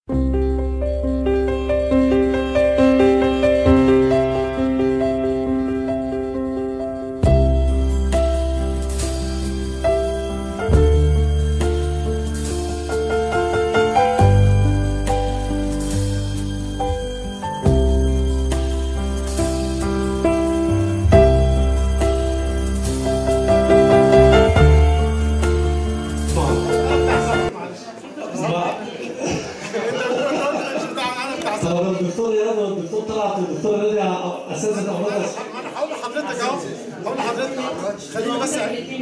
طب الدكتور رياض والدكتور طلعت والدكتور رضي اساتذه امراض ما انا هقول لحضرتك اهو هقول لحضرتك خليني بس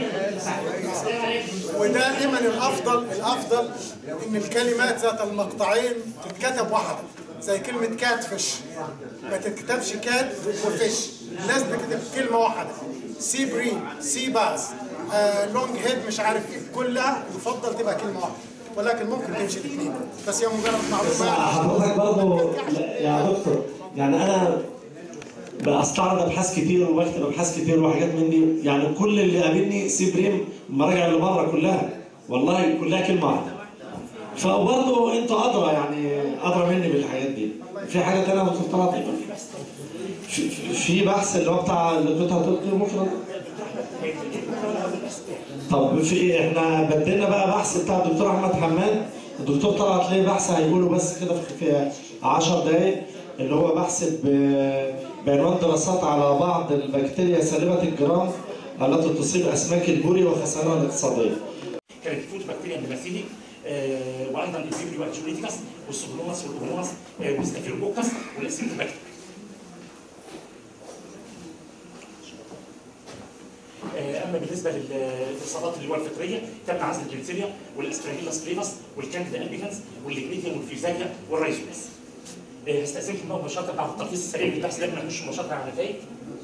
ودائما الافضل الافضل ان الكلمات ذات المقطعين تتكتب واحده زي كلمه كات فيش ما تتكتبش كات وفيش لازم تكتب كلمه واحده سي برين سي باز آه لونج هيد مش عارف ايه كلها يفضل تبقى كلمه واحده ولكن ممكن تمشي الاثنين بس هي مجرد معلومه حضرتك برضه يا دكتور يعني انا بستعرض ابحاث كتير وبكتب ابحاث كتير وحاجات من دي يعني كل اللي قابلني سي بريم المراجع اللي بره كلها والله كلها كلمه واحده فبرضه انتوا ادرى يعني ادرى مني بالحاجات دي في حاجه ثانيه يا دكتور طلعت في- في- في بحث اللي هو بتاع اللي كنت هتقول مفرد طب في ايه احنا بدينا بقى بحث بتاع الدكتور احمد حماد الدكتور طلعت ليه بحث هيقوله بس كده في- في 10 دقايق اللي هو بحث ب- بعنوان دراسات على بعض البكتيريا سالبه الجرام التي تصيب اسماك البوري وخسائرها الاقتصاديه. كانت الفوت بكتيريا الباسيلي آه وايضا الفيبري والجوليتيكس والسوبرونس والاوبرونس آه والستافيلوكوكس والاسيمتوباكتر آه، اما بالنسبه لل- للاصابات اللي هو الفطريه تم عزل الجنسيليا والاسبرانيلاس فليفاس والكانديدا البيكنز والليجريديوم والفيزاريا والرايزولاس آه، هستاذنكم بقى مباشره بعد التلخيص السريع للبحث ده نخش مباشره على النتائج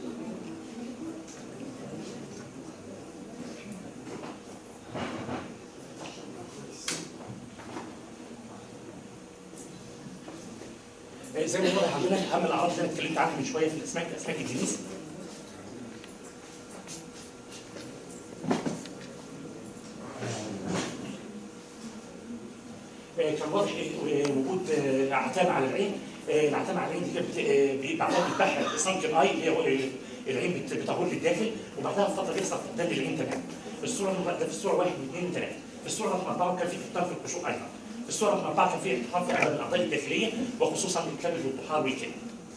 آه، زي ما واضح عندنا اهم الاعراض اللي انا اتكلمت عنها من شويه في الاسماك اسماك الجنيس آه، كان واضح آه، وجود آه، عتام على العين آه، العتام على العين دي كانت بت- آه، بي- بعدها بتبحر سانكن اي اللي هو آه، العين بت- بتهول للداخل وبعدها بفتره بيحصل فقدان للعين تماما الصوره رقم- ده في الصوره واحد واثنين وثلاثه في الصوره رقم اربعه كان في احتقان في القشور ايضا في الصوره رقم اربعه كان في احتقان في اغلب الاعضاء الداخليه وخصوصا الكبد والطحال والكلى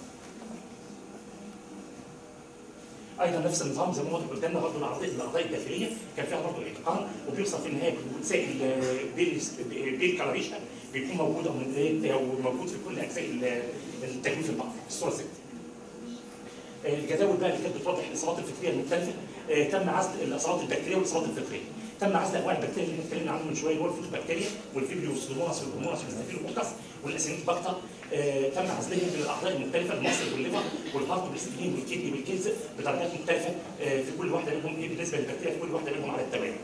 ايضا نفس النظام زي ما واضح قدامنا برضه الاعضاء الاعضاء الداخليه كان فيها برضه احتقان وبيوصل في النهايه بوجود سائل آه، بيل بيل كلاريشا بيكون موجود او من- او موجود في كل اجزاء ال- التجويف البطن الصوره 6 الجداول بقى اللي كانت بتوضح الاصابات الفطريه المختلفه آه، تم عزل الاصابات البكتيريه والاصابات الفطريه تم عزل انواع البكتيريا اللي اتكلمنا عنهم من شويه اللي هو الفوتوبكتيريا والفيبريو والسودوموناس والهرموناس والستافيلوكوكس والاسينيتوباكتر آه، تم عزلهم من الاعضاء المختلفه المصل والليفر والهارت والاستجين والكدني والكلز بدرجات مختلفه آه، في كل واحده منهم ايه بالنسبه للبكتيريا في كل واحده منهم على التوالي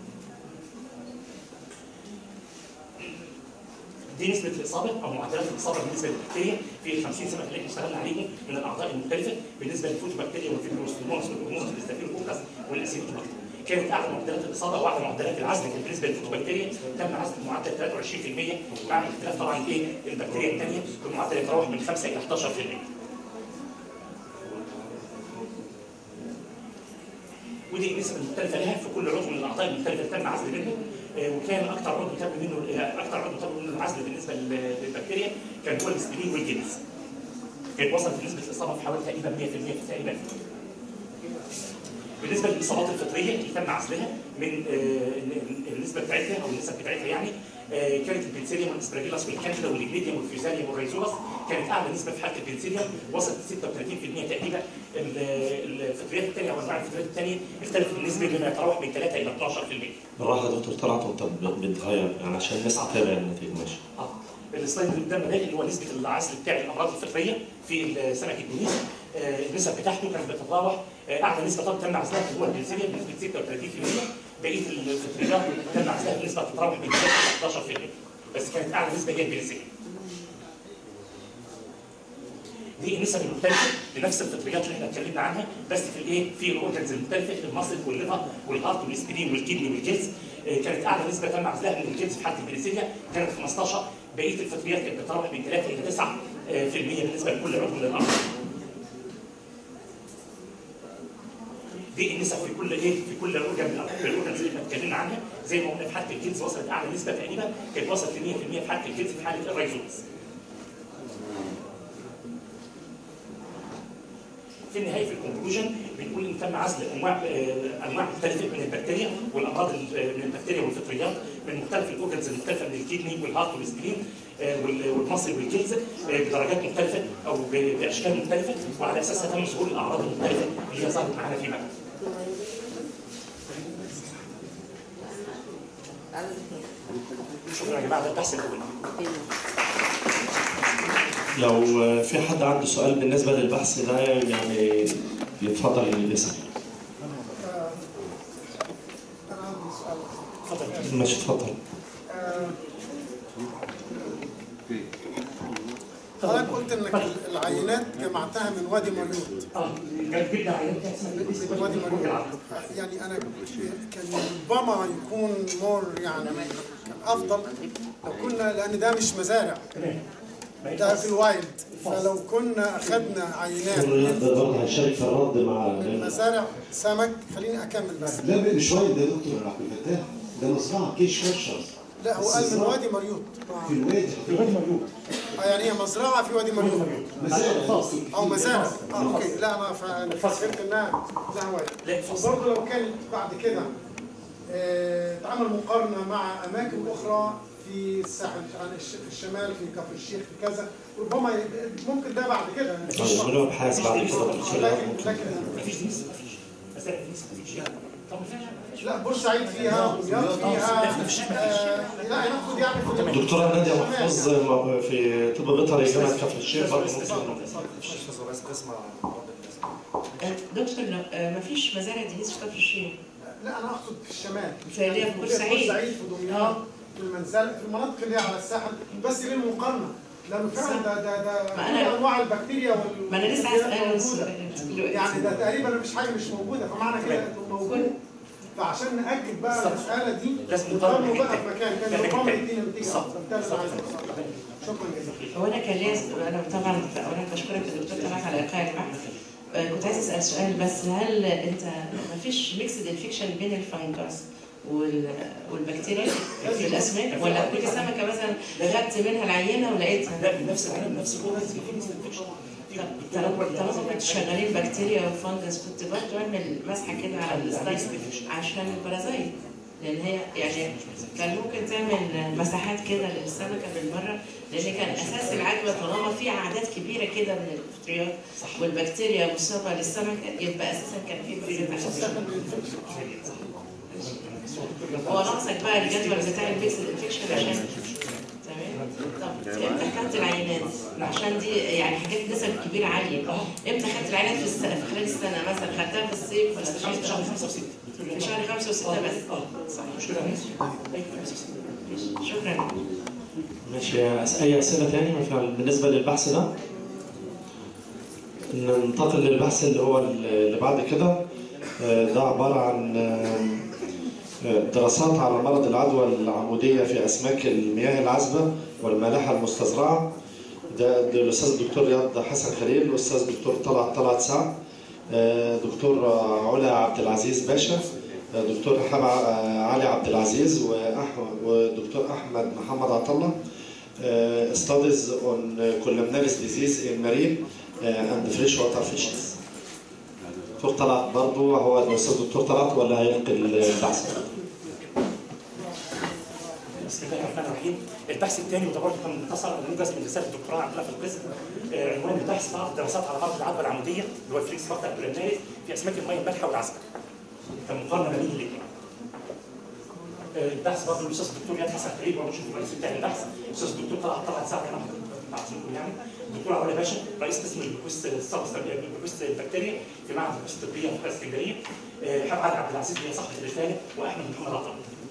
دي نسبة الإصابة أو معدلات الإصابة بالنسبة للبكتيريا في ال 50 سنة اللي احنا اشتغلنا عليهم من الأعضاء المختلفة بالنسبة للفوتوبكتيريا والفيبروستومونس والهرمونس والستافيلوكوكس والأسيدوبكتيريا. كانت أعلى معدلات الإصابة وأعلى معدلات العزل كانت بالنسبة للفوتوبكتيريا تم عزل بمعدل 23% مع اختلاف طبعا إيه البكتيريا الثانية بمعدل يتراوح من 5 إلى 11%. ودي النسب المختلفه لها في كل عضو من الاعضاء المختلفه اللي تم عزل منه آه، وكان اكثر عضو تم منه آه، اكثر عضو تم منه العزل بالنسبه لل- للبكتيريا كان هو الاسبرين والجنس. كانت وصلت نسبه الاصابه في حوالي تقريبا 100% في تقريبا بالنسبه للاصابات الفطريه اللي تم عزلها من آه، ال- ال- النسبه بتاعتها او النسب بتاعتها يعني آه، كانت البنسيليوم والاسبراجيلاس والكاندا والجليديوم والفيزاريوم والريزولاس كانت اعلى نسبه في حاله البنسيليوم وصلت 36% تقريبا ال- الفطريات الثانيه او انواع الفطريات الثانيه اختلفت النسبه بما يتراوح من 3 الى 12%. بالراحه يا دكتور طلعت وانت بتغير يعني عشان الناس تتابع النتيجه ماشي. اه السلايد اللي قدامنا ده اللي هو نسبه العزل بتاع الامراض الفطريه في سمك الدنيس آه، النسب بتاعته كانت بتتراوح آه، اعلى نسبه طبعا تم عزلها هو البنسلين بنسبه 36% بقيه الفطريات تم عزلها بنسبه تتراوح من 3 ل 11% بس كانت اعلى نسبه هي البنسلين دي النسب المختلفه لنفس الفطريات اللي احنا اتكلمنا عنها بس في الايه في الاورجنز المختلفه المصل والليفر والهارت والاسبرين والكدني والجلز آه، كانت اعلى نسبه تم عزلها من الجلز في حاله البنسليا كانت 15 بقيه الفطريات كانت بتتراوح من 3 الى 9 آه، في المية بالنسبه لكل عضو من الاعضاء. دي النسب في كل ايه في كل اورجن من الاورجنز اللي احنا اتكلمنا عنها زي ما قلنا في حاله الكنز وصلت اعلى نسبه تقريبا كانت وصلت ل 100% في حاله الكنز في حاله الرايزومز. في النهايه في الكونكلوجن بنقول ان تم عزل انواع آه، انواع مختلفه من البكتيريا والامراض ال- من البكتيريا والفطريات من مختلف الاورجنز المختلفه من الكدني والهارت والسبلين آه، وال- والمصل والجلد آه، بدرجات مختلفه او ب- باشكال مختلفه وعلى اساسها تم ظهور الاعراض المختلفه اللي هي ظهرت معانا فيما بعد. شكرا يا جماعه ده البحث الاول. لو في حد عنده سؤال بالنسبة للبحث ده يعني يتفضل يسأل انا عندي سؤال اتفضل. ماشي اتفضل آه، حضرتك قلت انك العينات جمعتها من وادي مريوط اه كانت جبنا عينات كده اسمها من وادي مريوط يعني انا كان ربما يكون مور يعني كان افضل لو كنا لان ده مش مزارع تمام. ده في الوايلد فلو كنا اخذنا عينات الرياض من برضه هيشارك في الرد مع مزارع سمك خليني اكمل بس لا بقى شويه ده يا دكتور عبد الفتاح ده مصنع كيش فرشة لا هو قال من وادي مريوط في الوادي في وادي مريوط اه يعني هي مزرعه في وادي مريوط مزارع خاص او مزارع اه اوكي لا انا ف- أنا فكرت انها لا هو لا فصل وبرضه لو كانت بعد كده آه، تعمل مقارنه مع اماكن اخرى في الساحل عن الش- في الشمال في كفر الشيخ في كذا ربما ي- ممكن ده بعد كده يعملوا ابحاث بعد كده في الخلايا لكن ممكن لكن مفيش نسبة مفيش مسائل نسبة مفيش طب مفيش لا بورسعيد فيها دمياط فيها آه، لا ناخد يعني في دكتورة نادية محفوظ في طب بيطري جامعة كفر الشيخ برضه ممكن دكتور لو آه، مفيش مزارع دينيس في كفر الشيخ لا انا اقصد في الشمال في اللي هي في بورسعيد. بورسعيد في دمياط في المنزل في المناطق اللي هي على الساحل بس للمقارنه لانه فعلا ده ده ده ما كل أنا- انواع البكتيريا وال ما انا لسه عايز والبكتيريا اسال موجودة. السؤال يعني دلوقتي ده تقريبا مفيش حاجه مش موجوده فمعنى كده انه موجود فعشان ناكد بقى المساله دي لازم نقارن نقارنه بقى بحتة. في مكان كان كان ربما مكان. يدينا نتيجه بالظبط. افضل ده اللي أنا عايز أوصله. شكرا جزيلا هو انا كان ليا انا طبعا اولا بشكرك يا دكتور طلعت على ايقاع البحث آه، كنت عايز اسال سؤال بس هل انت مفيش ميكسد انفكشن بين الفاينجاس وال- والبكتيريا في الاسماك ولا كل سمكه مثلا خدت منها العينه ولقيتها لا من نفس العالم نفس الاورجنز في نسبة انفكشن طالما طالما كنت شغالين بكتيريا وفانجس كنت برضه اعمل مسحه كده على السلايس عشان البرازيت لان هي يعني كان ممكن تعمل مساحات كده للسمكه بالمره لان كان اساس العدوى طالما في اعداد كبيره كده من الفطريات والبكتيريا مصابه للسمكه يبقى اساسا كان في برازيت عشان السمكة. هو ناقصك بقى الجدول بتاع الميكس الانفكشن عشان تمام طب امتى خدت العينات؟ عشان دي يعني حاجات نسب كبيره عاليه امتى خدت العينات في السنه في خلال السنه مثلا خدتها في الصيف ولا في شهر الشتاء؟ شهر خمسة وستة في شهر خمسة وستة بس اه صح مش كده ايوه خمسة وستة ماشي. شكرا ماشي أس- أي أسئلة تاني مثلا بالنسبة للبحث ده؟ ننتقل للبحث اللي هو اللي بعد كده آه، ده عبارة عن آه، دراسات على مرض العدوى العمودية في أسماك المياه العذبة والملاحة المستزرعة ده ده الأستاذ الدكتور رياض حسن خليل الأستاذ الدكتور طلعت طلعت سعد آه، دكتور علا عبد العزيز باشا آه، دكتور حب علي عبد العزيز وأحمد ودكتور أحمد محمد عطلة uh, studies on uh, columnaris disease in marine uh, and freshwater fishes. دكتور طلعت برضه هو الاستاذ دكتور طلعت ولا هيلقي البحث؟ بسم الله الرحمن الرحيم البحث الثاني وده برضه كان مختصر موجز من رساله الدكتوراه عندنا في القسم آه، عنوان البحث بعض الدراسات على مرض العدوى العموديه اللي هو الفليكس فاكتور كوليناريس في اسماك الميه المالحه والعذبه كان مقارنه ما بين الاثنين آه، البحث برضه الاستاذ الدكتور ياد حسن خليل برضه شوف الرئيس بتاع البحث الاستاذ الدكتور طلعت طلعت سعد انا بعتذركم يعني الدكتور علا باشا رئيس قسم البحوث السبستر البحوث البكتيريا في معهد البحوث الطبيه في اسكندريه آه، حاب علي عبد العزيز اللي هي صاحبه الرساله واحمد محمد عطله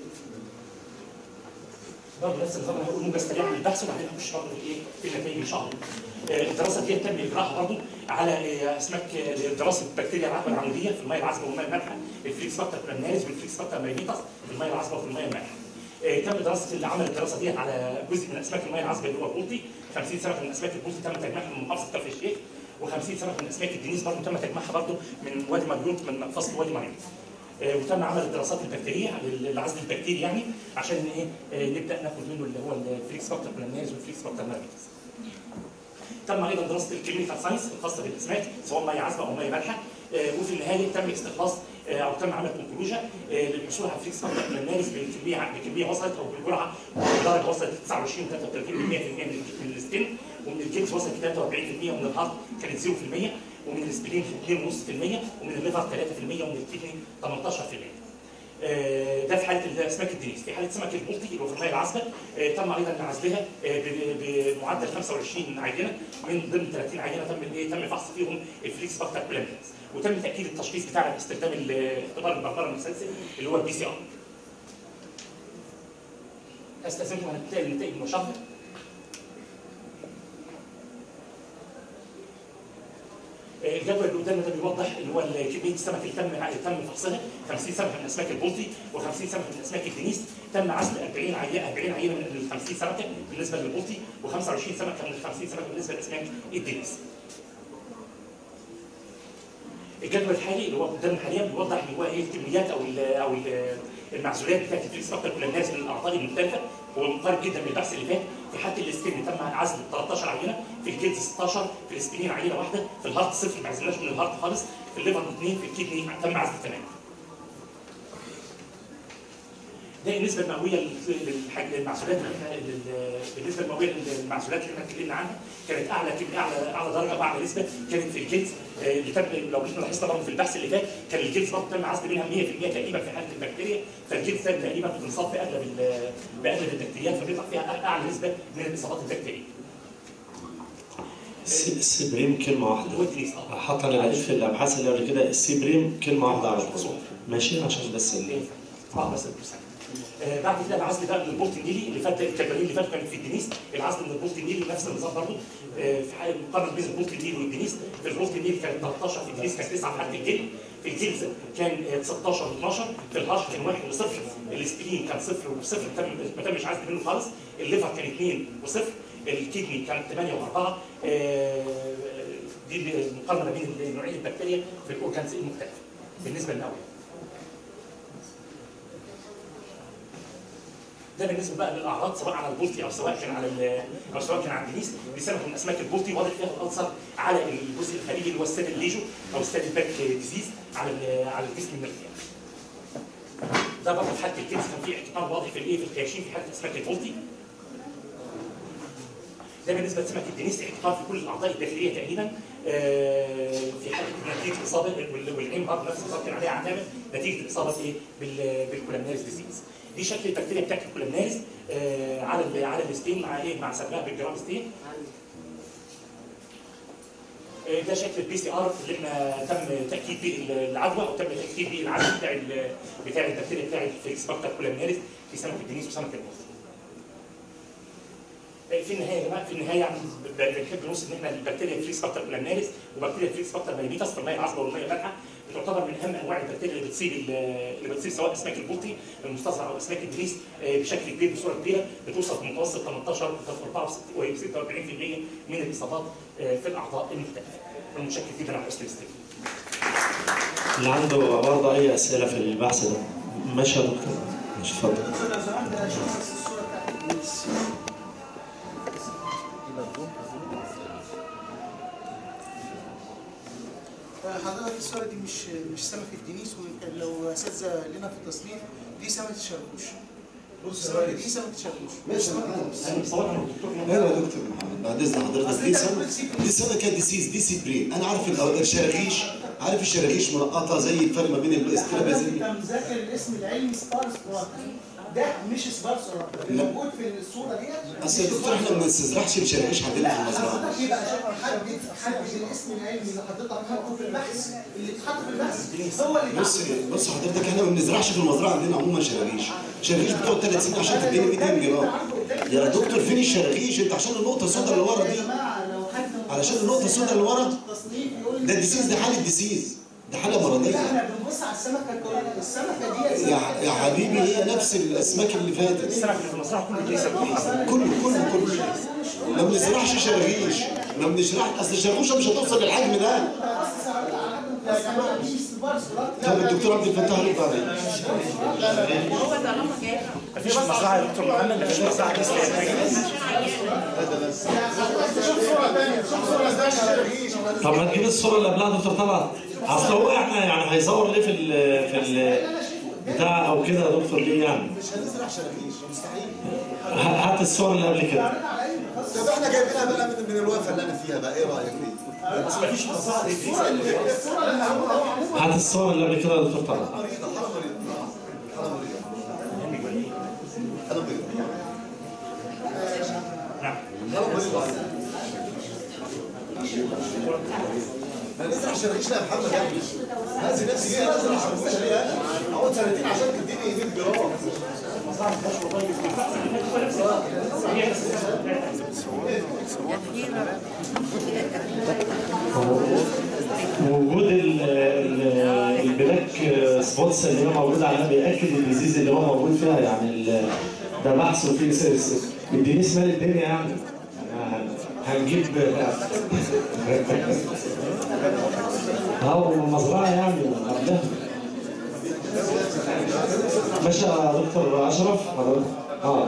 برضه نفس النظام هنقول موجز سريع من البحث وبعدين هنخش برضه في ايه في النتائج ان شاء الله. آه، الدراسه دي تم اجراءها برضه على آه، اسماك آه، دراسه بكتيريا العدوى العموديه في الميه العذبه والميه المالحه الفليكس فاكتور كولامناريز والفليكس فاكتور مايميتاس في الميه العذبه وفي الميه المالحه. آه، تم دراسه اللي عمل الدراسه دي على جزء من اسماك المياه العذبه اللي هو البلطي 50 سمكه من اسماك البلطي تم تجميعها من محافظه كفر الشيخ و50 سمكه من اسماك الدنيس برضه تم تجميعها برضه من وادي مريوط من فصل وادي مريوط آه، وتم عمل الدراسات البكتيريه العزل البكتيري يعني عشان ايه آه، نبدا ناخد منه اللي هو الفليكس فاكتور بلانيز والفليكس فاكتور ماركتس تم ايضا دراسه الكلينيكال ساينس الخاصه بالاسماك سواء ميه عذبه او ميه مالحه آه، وفي النهايه تم استخلاص آه، او تم عمل كونكلوجن للحصول على فليكس فاكتور بلانيز بكميه بكميه وصلت او بالجرعه بدرجه وصلت 29 33% من من السكن ومن الجلد وصلت 43% ومن الهارت كانت 0% ومن السبلين 2.5% ومن الليفر 3% ومن الكدني 18%. آه، ده في حاله الاسماك الدنيس، في حاله سمك البلطي اللي هو في الميه العذبه آه، تم ايضا عزلها آه، ب- بمعدل 25 عينه من ضمن 30 عينه تم ايه تم فحص فيهم الفليكس باكتر كولامينز وتم تاكيد التشخيص بتاعنا باستخدام ال- اختبار البربره المسلسل اللي هو البي سي ار. استاذنكم هنتقل النتائج المشاهده الجدول اللي قدامنا ده بيوضح اللي هو كميه السمك اللي تم تم فحصها 50 سمكه من اسماك البلطي و50 سمكه من اسماك الدنيس تم عزل 40 عينه 40 عينه من ال 50 سمكه بالنسبه للبلطي و25 سمكه من ال 50 سمكه بالنسبه لاسماك الدنيس. الجدول الحالي اللي هو قدامنا حاليا بيوضح اللي هو ايه الكميات او ال او ال المعزولات بتاعت الفليكس فاكتور كل الناس من الاعضاء المختلفه هو مقارب جدا من البحث اللي فات في حاله السكن تم عزل 13 عينه في الجلد 16 في الاسبرين عينه واحده في الهارت صفر ما عزلناش من الهارت خالص في الليفر اثنين في الكدني تم عزل تماما ده النسبه المئويه لل- للحاج- للمعزولات اللي احنا لل- بالنسبه المئويه للمعزولات اللي احنا اتكلمنا عنها كانت اعلى كم- اعلى اعلى درجه واعلى نسبه كانت في الجلد آه، اللي تم لو احنا لاحظنا برضه في البحث اللي فات كان الجلد برضه تم عزل منها 100% تقريبا في حاله البكتيريا فالجلد ده تقريبا بتنصاب باغلب ال- باغلب البكتيريات فبيطلع فيها اعلى نسبه من الاصابات البكتيريه. الس- السبريم كلمه واحده اللي هو الدنيس اه حتى انا لقيت في الابحاث اللي قبل كده السبريم كلمه واحده على طول ماشي عشان بس ال- اه بس البرسنت. آه بعد كده العزل بقى من البولت النيلي اللي فات الكبارين اللي فاتوا كانت في الدنيس العزل من البولت النيلي نفس النظام برضه آه في حاله مقارنه بين البولت النيلي والدنيس في البولت النيلي كانت 13 في الدنيس كانت 9 في حاله الجلد في الجلد كان آه 16 و12 في الهارت كان 1 وصفر الاسبرين كان صفر وصفر تم ما تمش عزل منه خالص الليفر كان 2 وصفر الكدني كانت 8 و4 دي المقارنه ما بين نوعين البكتيريا في الاورجانز المختلفه بالنسبه للاول ده بالنسبه بقى للاعراض سواء على البلطي او سواء كان على ال- او سواء كان على الدنيس دي سمكه من اسماك البلطي واضح فيها الالسر على الجزء الخارجي اللي هو الساد الليجو او الساد الباك ديزيز على ال- على الجسم المرئي ده برضه في حاله الكبد كان في احتمال واضح في الايه في الخياشيم في حاله اسماك البلطي ده بالنسبه لسمك الدنيس احتقان في كل الاعضاء الداخليه تقريبا آه، في حاله نتيجه الاصابه وال- والعين برضه نفس النظام كان عليها عتامه نتيجه الاصابه ايه بال- بالكولامناريس ديزيز دي شكل البكتيريا بتاعت الكولامناريس آه، على ال- على الستين مع ايه مع سببها بالجرام ستين آه، ده شكل البي سي ار اللي احنا تم تاكيد بيه العدوى او تم تاكيد بيه العدوى بتاع ال- بتاع البكتيريا بتاع الفيكس باكتر كولامناريس في سمك الدنيس وسمك البلطي في النهايه يا جماعه في النهايه يعني ب- بنحب نوصل ان احنا البكتيريا فريكس باكتر بلاناريس وبكتيريا فريكس باكتر ماليميتاس في الميه العذبه والميه المالحه بتعتبر من اهم انواع البكتيريا اللي بتصيب ال- اللي بتصيب سواء اسماك البلطي المستزرع او اسماك الدنيس آه، بشكل كبير بصوره كبيره بتوصل في متوسط 18 و 46% من الاصابات آه، في الاعضاء المختلفه. انا متشكر جدا على حسن الاستماع. اللي عنده برضه اي اسئله في البحث ده ماشي يا دكتور ماشي اتفضل لو سمحت اشوف بس الصوره بتاعت الدنيس حضرتك الصوره دي مش مش سمكه الدنيس ويمكن لو اساتذه لنا في التصنيف دي سمكه الشربوش بص يا السمكه ريس دي سمكه الشربوش ماشي سمكة معانا الدنيس. انا مصورها من الدكتور لا لا يا دكتور محمد بعد اذن حضرتك أصل دي أنت سنه بتقول سيب- دي سنه كانت ديسيز دي سيبرين انا عارف ال- الشراغيش عارف الشراغيش منقطه زي الفرق ما بين الاسترابازين حضرتك مذاكر الاسم العلمي سبارس بروتين ده مش سبارس بروتين لا. موجود في الصوره ديت اصل يا دكتور احنا ما بنستزرعش الشراغيش عندنا في المزرعه حضرتك ايه بقى عشان حدد حدد الاسم العلمي اللي حضرتك حاطه في البحث اللي اتحط في البحث هو اللي بص بص حضرتك احنا ما بنزرعش في المزرعه عندنا عموما شراغيش شراغيش بتقعد ثلاث سنين عشان تديني 200 جرام يا دكتور فين الشراغيش انت عشان النقطه السوداء اللي ورا يا دي جماعه لو حد علشان النقطة السوداء اللي ورا التصنيف يقول ده الديسيز ده حاله ديسيز ده حاله مرضيه احنا بنبص على السمكه كل السمكه دي يا يا حبيبي هي نفس الاسماك اللي فاتت السمك اللي في المزرعه كله ليس كله كله كله ما بنزرعش شراغيش ما بنشرح اصل الشرغوشه مش هتوصل للحجم ده يا جماعه مش استبار صراط طب الدكتور عبد الفتاح رد عليه هو طالما جاي مفيش مزرعه يا دكتور محمد مفيش مزرعه لسه شوف صوره ثانيه شوف صوره ثانيه طب ما تجيب الصوره اللي قبلها دكتور طلعت اصل هو احنا يعني هيصور ليه في ال في ال بتاع او كده يا دكتور ليه يعني مش هنزرع شراغيش مستحيل ه- هات الصور اللي قبل كده طب احنا جايبينها بقى من من الوقفه اللي انا فيها بقى ايه رايك فيه؟ بس مفيش مزرعه لسه هات الصور اللي قبل كده يا دكتور طلعت مريضه حاله مريضه حاله مريضه حاله مريضه نعم حاله مريضه ما نزرع شراغيش لا يا محمد يا ابني هذه نفسي جاي ازرع شراغيش ليه انا؟ اقعد سنتين عشان تديني 100 جرام وجود ال- ال- البلاك سبوتس اللي هي موجوده عليها بياكد الديزيز اللي هو موجود فيها يعني ال- ده بحث وفيه س- س- الدنيس مال الدنيا يعني يعني هنجيب اه مزرعه يعني قبلها ماشي يا دكتور اشرف حضرتك اه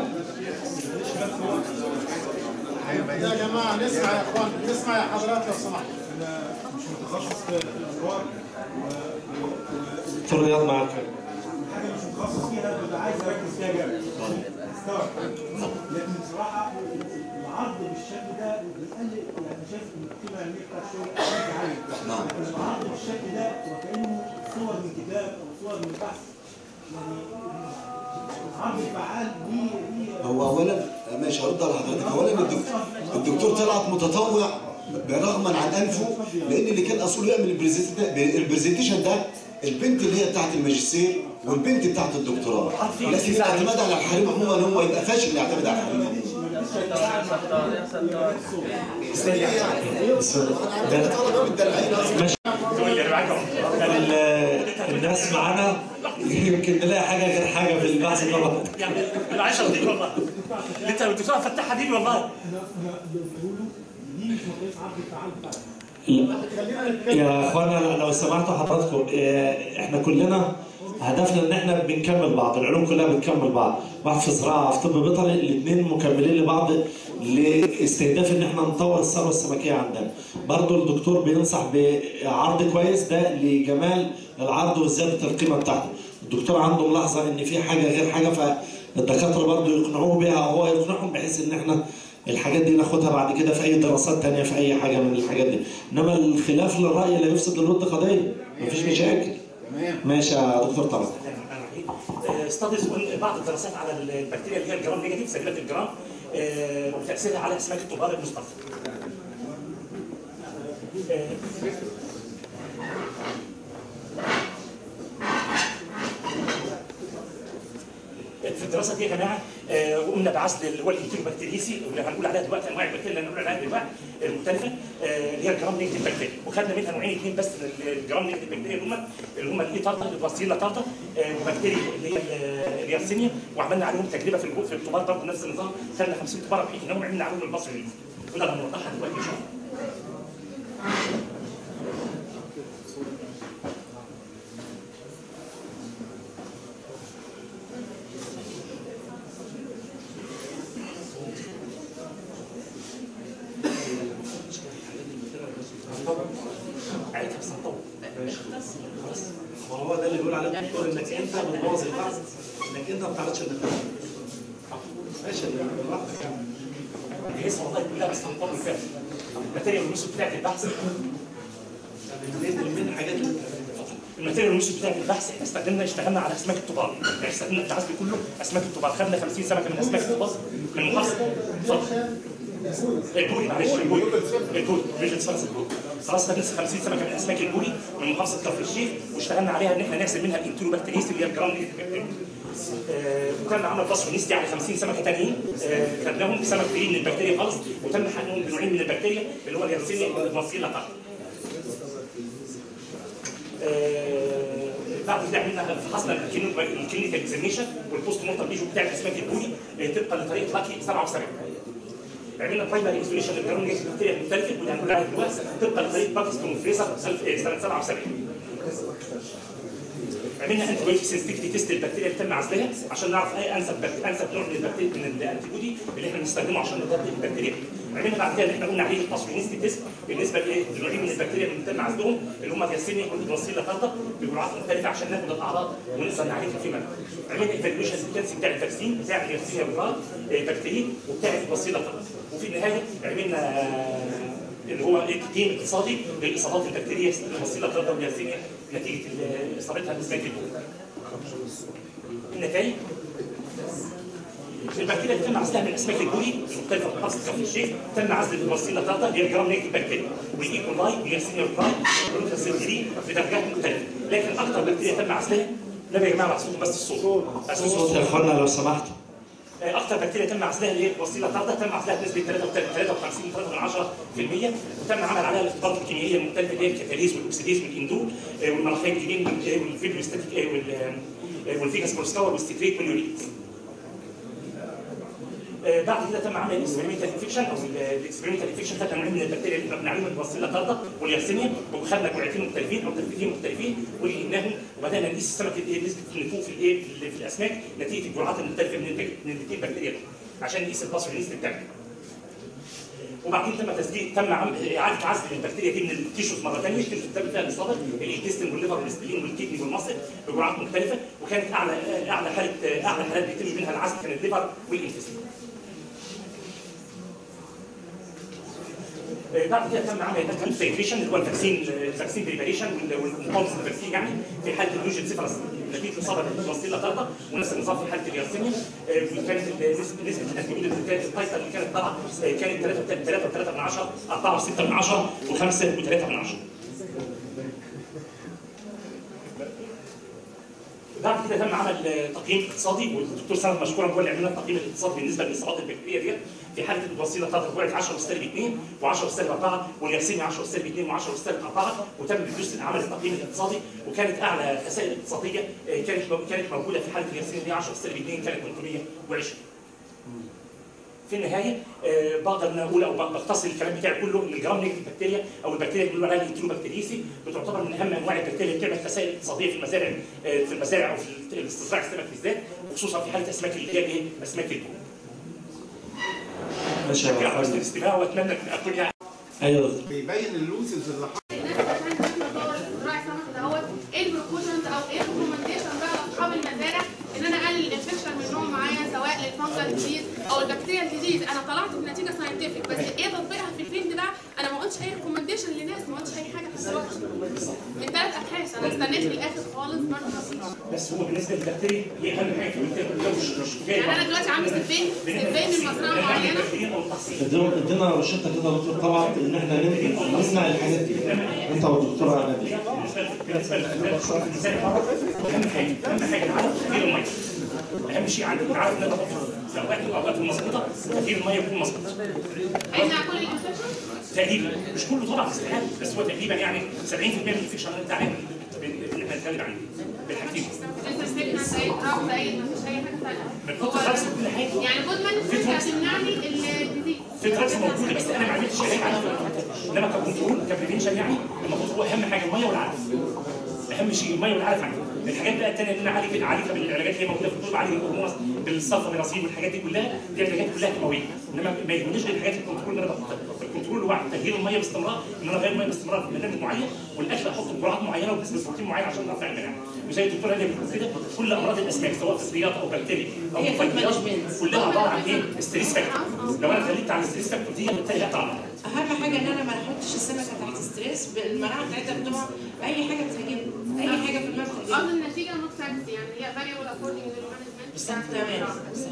يا جماعه نسمع يا اخوان نسمع يا حضرات لو سمحت مش متخصص في الانوار دكتور رياض معاك حاجه مش متخصص فيها ببقى عايز اركز فيها جامد استوعب لكن بصراحه العرض بالشكل ده بيقلل يعني شايف ان القيمه العلميه بتاع الشغل عاليه نعم. لكن العرض بالشكل ده وكانه صور من كتاب او صور من بحث يعني العرض الفعال ليه ليه هو اولا ماشي هرد على حضرتك اولا الدكتور, الدكتور طلعت متطوع برغما عن انفه لان اللي كان اصله يعمل البرزنت- البرزنتيشن ده البنت اللي هي بتاعت الماجستير والبنت بتاعت الدكتوراه لكن الاعتماد على الحريم عموما هو يبقى فاشل يعتمد على الحريم عموما بس ده طلبه متدلعين اصلا تقول لي انا معاك اهو ال- الناس معانا يمكن نلاقي حاجه غير حاجه في البحث النهارده يعني العشرة دي والله انت الدكتور فتح حبيبي والله انا انا بقوله دي مش مقياس عرض الفعال بتاعنا يا اخوانا لو سمحتوا حضراتكم إيه، احنا كلنا هدفنا ان احنا بنكمل بعض العلوم كلها بتكمل بعض واحد في زراعه في طب بيطري الاثنين مكملين لبعض لاستهداف ان احنا نطور الثروه السمكيه عندنا برضو الدكتور بينصح بعرض كويس ده لجمال العرض وزياده القيمه بتاعته الدكتور عنده ملاحظه ان في حاجه غير حاجه فالدكاتره برضو يقنعوه بيها او هو يقنعهم بحيث ان احنا الحاجات دي ناخدها بعد كده في اي دراسات تانية في اي حاجه من الحاجات دي انما الخلاف للراي لا يفسد للود قضيه مفيش مشاكل ماشي يا دكتور طبعا ستاديز بعض الدراسات على البكتيريا اللي هي الجرام نيجاتيف سلبيه الجرام آه، وتاثيرها على اسماك الطباع المصطفى آه، في الدراسه دي يا جماعه آه، قمنا بعزل اللي هو الانتيروبكتيريسي اللي هنقول عليها دلوقتي انواع البكتيريا اللي هنقول عليها دلوقتي المختلفه آه، اللي هي الجرام نيجاتيف بكتيريا وخدنا منها نوعين اثنين بس من الجرام نيجاتيف بكتيريا اللي هم اللي هم الاي تارتا الباسيلا تارتا آه، وبكتيريا اللي هي ال- اليارسينيا وعملنا عليهم تجربه في الجو- في الطبار برضه نفس النظام خدنا 50 طباره بحيث انهم عملنا عليهم البصري وده اللي هنوضحها دلوقتي ان شاء الله عيدها بس هنطول خلاص هو ده اللي بيقول عليه الدكتور انك انت بتبوظ البحث انك انت ما بتعرضش النتائج ماشي براحتك يعني بحيث والله كلها بس هنطول فيها الماتيريال والنسب بتاعت البحث من الحاجات اللي الماتيريال والنسب بتاعت البحث احنا استخدمنا اشتغلنا على اسماك الطباع يعني استخدمنا في العزل كله اسماك الطباع خدنا 50 سمكه من اسماك الطباع من محافظه اتفضل البوري معلش البوري البوري ريجن سفنس البوري خلاص خدنا 50 سمكه من اسماك البوري من محافظه كفر الشيخ واشتغلنا عليها ان احنا نحسب منها الانتروبكتيريس اللي هي الجرام دي آه، وكان عمل بصر نسبي على 50 سمكه تانيين آه، خدناهم سمك فري من البكتيريا خالص وتم حقنهم بنوعين من البكتيريا اللي هو اليرسينيا والمصيلا تحت آه، بعد كده عملنا فحصنا الكلينيكال اكزاميشن والبوست مورتم ليجو بتاع الاسماك البولي آه، طبقا لطريقه لاكي 77 عملنا برايمري اكسبليشن للجرام بكتيريا مختلفه واللي هنقول عليها دلوقتي طبقا لطريقه باكستون فريزر سنه 77 عملنا انتي بايوتيك سنسيتيفيتي تيست للبكتيريا اللي تم عزلها عشان نعرف ايه انسب بكت- انسب نوع من البكتيريا من الانتي بودي اللي احنا بنستخدمه عشان نضاد البكتيريا عملنا بعد كده اللي احنا قلنا عليه الباسوينستي تيست بالنسبه لايه لنوعين من البكتيريا اللي تم عزلهم اللي هم الياسينيا والبروسيلا كارتا بجرعات مختلفه عشان ناخد الاعراض ونقدر نعالجها فيما بعد. عملنا ايفالويشن سيكونس بتاع الفاكسين بتاع الياسينيا والبراد بكتيريا وبتاع البروسيلا كارتا وفي النهايه عملنا آه، اللي هو ايه تقييم اقتصادي للاصابات البكتيريه البروسيلا كارتا والياسينيا نتيجه ال- اصابتها باسماك البول. النتائج البكتيريا اللي تم عزلها من الاسماك البولي المختلفه في محافظه كفر الشيخ تم عزل البروسيلا تاتا هي الجرام نيجاتيف بكتيريا والايكولاي والياسينيا براي والروتاسيلري بدرجات مختلفه لكن اكثر بكتيريا تم عزلها لا يا جماعه بحسبكم بس الصوت بحسبكم صوت الصوت اخوانا لو سمحتوا اكثر بكتيريا تم عزلها اللي هي البروسيلا تاردا تم عزلها بنسبه 53 3.10% وتم عمل عليها الاختبارات الكيميائيه المختلفه اللي هي الكتاليز والاكسيديز والاندول آه، والملحيجين والفيبروستاتيك والفيجاس كورسكاور والستريت واليوريت آه، بعد كده تم عمل الاكسبيرمنتال انفكشن او الاكسبيرمنتال انفكشن خدنا نوعين من البكتيريا اللي احنا بنعلمهم البروسيلا تاردا والياسينيا وخدنا جرعتين مختلفين او تركيبتين مختلفين ولقيناهم وبدانا نقيس السمك الايه نسبه النفوذ في الايه في في الاسماك نتيجه الجرعات المختلفه من البك- من الاثنين بكتيريا دول عشان نقيس الباسولينيست بتاعنا وبعدين تم تسجيل تم عم- اعاده عزل البكتيريا دي من التيشوز مره ثانيه التيشوز اللي تم فيها الاصابه الانتستين والليفر والسبلين والكدني والمصل بجرعات مختلفه وكانت اعلى اعلى حاله اعلى حالات بيتم منها العزل كان الليفر والانتستين آه، بعد كده تم عمل الداتا سيفيشن اللي هو الفاكسين الفاكسين بريباريشن والمقاومه الفاكسين يعني في حاله اللوجن سيفرس نتيجه اصابه بالبلاستيلا طارده ونفس النظام في حاله اليارسينيا آه، وكانت ال- نسبه نسبه الانتيبيوتيك اللي كانت التايتل اللي كانت طالعه آه، كانت 3 3 3 من 10 4 و6 من 10 و5 و3 من 10 بعد كده تم عمل آه، تقييم اقتصادي والدكتور سند مشكورا هو اللي عمل لنا التقييم الاقتصادي بالنسبه لاصابات البكتيريا ديت في حاله الوسيله بتاعت جرعه 10 والسالب 2 و10 والسالب 4 والياسينيا 10 والسالب 2 و10 والسالب 4 وتم بدوس عمل التقييم الاقتصادي وكانت اعلى خسائر اقتصاديه آه، كانت كانت موجوده في حاله الياسينيا دي 10 والسالب 2 كانت 320 في النهايه آه، بقدر ان اقول او بختصر الكلام بتاعي كله ان الجرام نيجاتيف بكتيريا او البكتيريا اللي بنقول عليها الانتروبكتيريسي بتعتبر من اهم انواع البكتيريا اللي بتعمل خسائر اقتصاديه في المزارع آه، في المزارع او في الاستصلاح السمك بالذات خصوصا في حاله اسماك اللي هي ايه؟ اسماك البول. ماشي يا شكرا على حسن فندم. الاستماع واتمنى ان اكون يعني ايوه دكتور. بيبين اللوسز اللي راعي سمك دوت ايه البروكوشنز او ايه الريكومنديشن بقى لاصحاب المزارع ان انا اقلل الانفكشن منهم معايا سواء للفانجل ديزيز او البكتيريا ديزيز انا طلعت بنتيجه ساينتفك بس ايه تطبيقها في الفيلد ده انا ما قلتش اي ريكومنديشن لناس ما قلتش اي حاجه في الوقت من ثلاث ابحاث انا استنيت للاخر خالص برضه مفيش بس هو بالنسبه للبكتيريا هي اهم حاجه في البكتيريا مش مش جاي يعني انا دلوقتي عامل سيرفي سيرفي من مزرعه معينه ادينا ادينا روشته كده يا دكتور طبعا ان احنا نمنع نمنع الحاجات دي انت والدكتوره اماني اهم حاجه اهم حاجه العدد تغيير الميه اهم شيء عندك العدد ان انت في اوقات الاوقات المظبوطه تغيير الميه يكون مظبوط هيمنع كل الانفكشن تقريبا مش كله طبعا استحاله بس هو تقريبا يعني 70% من الانفكشن اللي انت عليه اللي احنا بنتكلم عليه بالحاجتين انت ستيبنا زي دراج زي مفيش اي حاجه ثانيه بنحط خمسه كل حاجه يعني جود مانجمنت هتمنعني الديزيز في دراجز موجوده بس انا ما عملتش علاج عنها انما ككنترول كبريفنشن يعني المفروض هو اهم حاجه الميه والعلف اهم شيء الميه والعلف عندي الحاجات بقى الثانيه اللي انا عالج اعالجها بالعلاجات اللي هي موجوده في الطب عالج الهرمونات بالصلفاميراسين والحاجات دي كلها دي علاجات كلها كيماويه انما ما يهمنيش غير الحاجات الكنترول اللي انا بحطها الكنترول هو تغيير الميه باستمرار ان انا اغير الميه باستمرار في برنامج معين والاكل احط بجرعات معينه وبنسبه بروتين معينه عشان ارفع المناعه وزي الدكتور هادي بتقول كده كل امراض الاسماك سواء فطريات او بكتيريا او هي food مفيدات management. كلها عباره عن ايه؟ ستريس فاكتور لو انا خليت على الستريس فاكتور دي بالتالي هقطع اهم حاجه ان انا ما احطش السمكه تحت ستريس المناعه بتاعتها بتقع باي حاجه بتهاجمها اي حاجه في الماء بتهاجمها قصد النتيجه نوت فاكت يعني هي فاريبل اكوردنج للمانجمنت تمام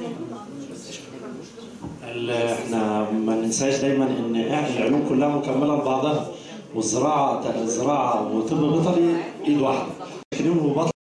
ال- احنا ما ننساش دايما ان العلوم كلها مكمله لبعضها والزراعه الزراعه وطب بيطري ايد واحده لكن يوم